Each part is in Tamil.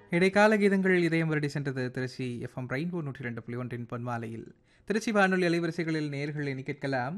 இடைக்கால கீதங்கள் இதயம் வருடி சென்றது திருச்சி எஃப்எம் ரெயின்போ நூற்றி ரெண்டு புள்ளி ஒன்றின் பொன்மாலையில் திருச்சி வானொலி அலைவரிசைகளில் நேர்கள் எண்ணி கேட்கலாம்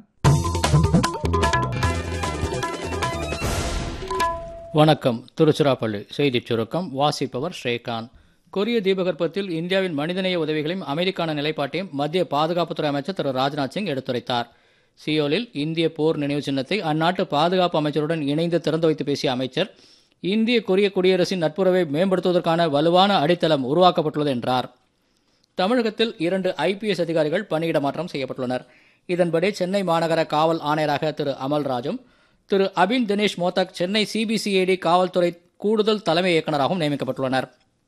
வணக்கம் திருச்சிராப்பள்ளி செய்திச் சுருக்கம் வாசிப்பவர் ஸ்ரீகாந்த் கொரிய தீபகற்பத்தில் இந்தியாவின் மனிதநேய உதவிகளையும் அமைதிக்கான நிலைப்பாட்டையும் மத்திய பாதுகாப்புத்துறை அமைச்சர் திரு ராஜ்நாத் சிங் எடுத்துரைத்தார் சியோலில் இந்திய போர் நினைவு சின்னத்தை அந்நாட்டு பாதுகாப்பு அமைச்சருடன் இணைந்து திறந்து வைத்து பேசிய அமைச்சர் இந்திய கொரிய குடியரசின் நட்புறவை மேம்படுத்துவதற்கான வலுவான அடித்தளம் உருவாக்கப்பட்டுள்ளது என்றார் தமிழகத்தில் இரண்டு ஐபிஎஸ் அதிகாரிகள் பணியிட மாற்றம் செய்யப்பட்டுள்ளனர் இதன்படி சென்னை மாநகர காவல் ஆணையராக திரு அமல்ராஜும் திரு அபின் தினேஷ் மோதக் சென்னை சிபிசிஐடி காவல்துறை கூடுதல் தலைமை இயக்குநராகவும் நியமிக்கப்பட்டுள்ளனர்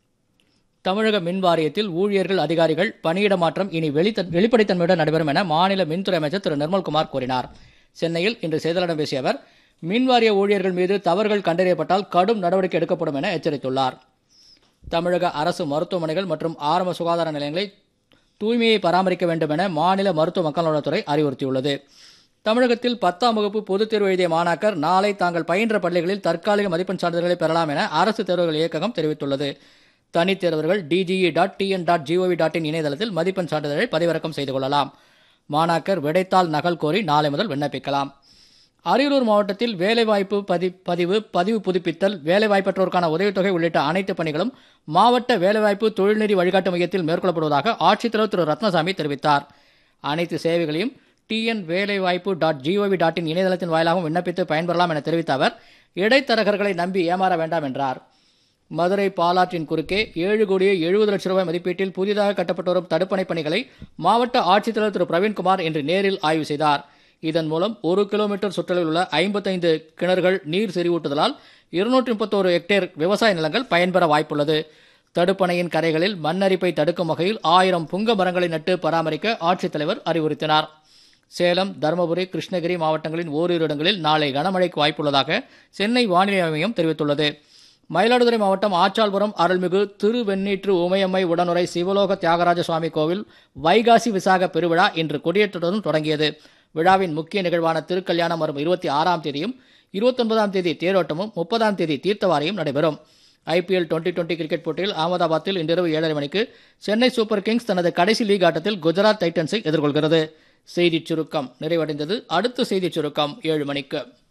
தமிழக மின் வாரியத்தில் ஊழியர்கள் அதிகாரிகள் பணியிட மாற்றம் இனி வெளித்த வெளிப்படைத்தன்மையுடன் நடைபெறும் என மாநில மின்துறை அமைச்சர் திரு நிர்மல்குமார் கூறினார் சென்னையில் இன்று செய்தியாளர்களிடம் பேசிய அவர் மின் வாரிய ஊழியர்கள் மீது தவறுகள் கண்டறியப்பட்டால் கடும் நடவடிக்கை எடுக்கப்படும் என எச்சரித்துள்ளார் தமிழக அரசு மருத்துவமனைகள் மற்றும் ஆரம்ப சுகாதார நிலையங்களை தூய்மையை பராமரிக்க வேண்டும் என மாநில மருத்துவ மக்கள் நலத்துறை அறிவுறுத்தியுள்ளது தமிழகத்தில் பத்தாம் வகுப்பு பொதுத் தேர்வு எழுதிய மாணாக்கர் நாளை தாங்கள் பயின்ற பள்ளிகளில் தற்காலிக மதிப்பெண் சான்றிதழ்களை பெறலாம் என அரசு தேர்வுகள் இயக்ககம் தெரிவித்துள்ளது தனித் தேர்வர்கள் DGE dot TN dot GOV dot in இணையதளத்தில் மதிப்பெண் சான்றிதழை பதிவிறக்கம் செய்து கொள்ளலாம் மாணாக்கர் விடைத்தாள் நகல் கோரி நாளை முதல் விண்ணப்பிக்கலாம் அரியலூர் மாவட்டத்தில் வேலைவாய்ப்பு பதி பதிவு பதிவு புதுப்பித்தல் வேலைவாய்ப்பற்றோருக்கான உதவித்தொகை உள்ளிட்ட அனைத்து பணிகளும் மாவட்ட வேலைவாய்ப்பு தொழில்நெறி வழிகாட்டு மையத்தில் மேற்கொள்ளப்படுவதாக ஆட்சித்தலைவர் திரு ரத்னசாமி தெரிவித்தார் அனைத்து சேவைகளையும் டிஎன் வேலைவாய்ப்பு டாட் ஜிஓவி டாட் இன் இணையதளத்தின் வாயிலாகவும் விண்ணப்பித்து பயன்பெறலாம் என தெரிவித்த அவர் இடைத்தரகர்களை நம்பி ஏமாற வேண்டாம் என்றார் மதுரை பாலாற்றின் குறுக்கே ஏழு கோடியே எழுபது லட்சம் ரூபாய் மதிப்பீட்டில் புதிதாக கட்டப்பட்டு வரும் தடுப்பணை பணிகளை மாவட்ட ஆட்சித்தலைவர் திரு பிரவீன்குமார் இன்று நேரில் ஆய்வு செய்தார் இதன் மூலம் ஒரு கிலோமீட்டர் சுற்றளவில் உள்ள ஐம்பத்தைந்து கிணறுகள் நீர் செறிவூட்டுதலால் இருநூற்றி முப்பத்தோரு ஹெக்டேர் விவசாய நிலங்கள் பயன்பெற வாய்ப்புள்ளது தடுப்பணையின் கரைகளில் மண்ணரிப்பை தடுக்கும் வகையில் ஆயிரம் புங்க மரங்களை நட்டு பராமரிக்க ஆட்சித்தலைவர் அறிவுறுத்தினார் சேலம் தருமபுரி கிருஷ்ணகிரி மாவட்டங்களின் ஓரிரு இடங்களில் நாளை கனமழைக்கு வாய்ப்புள்ளதாக சென்னை வானிலை மையம் தெரிவித்துள்ளது மயிலாடுதுறை மாவட்டம் ஆச்சால்புரம் அருள்மிகு திருவெண்ணீற்று உமையம்மை உடனுரை சிவலோக தியாகராஜ சுவாமி கோவில் வைகாசி விசாக பெருவிழா இன்று கொடியேற்றத்துடன் தொடங்கியது விழாவின் முக்கிய நிகழ்வான திருக்கல்யாணம் வரும் இருபத்தி ஆறாம் தேதியும் இருபத்தொன்பதாம் தேதி தேரோட்டமும் முப்பதாம் தேதி தீர்த்தவாரியும் நடைபெறும் ஐபிஎல் டுவெண்டி டுவெண்டி கிரிக்கெட் போட்டியில் அகமதாபாத்தில் இன்றிரவு ஏழரை மணிக்கு சென்னை சூப்பர் கிங்ஸ் தனது கடைசி லீக் ஆட்டத்தில் குஜராத் டைட்டன்ஸை எதிர்கொள்கிறது செய்திச் சுருக்கம் நிறைவடைந்தது அடுத்த செய்திச் சுருக்கம் ஏழு மணிக்கு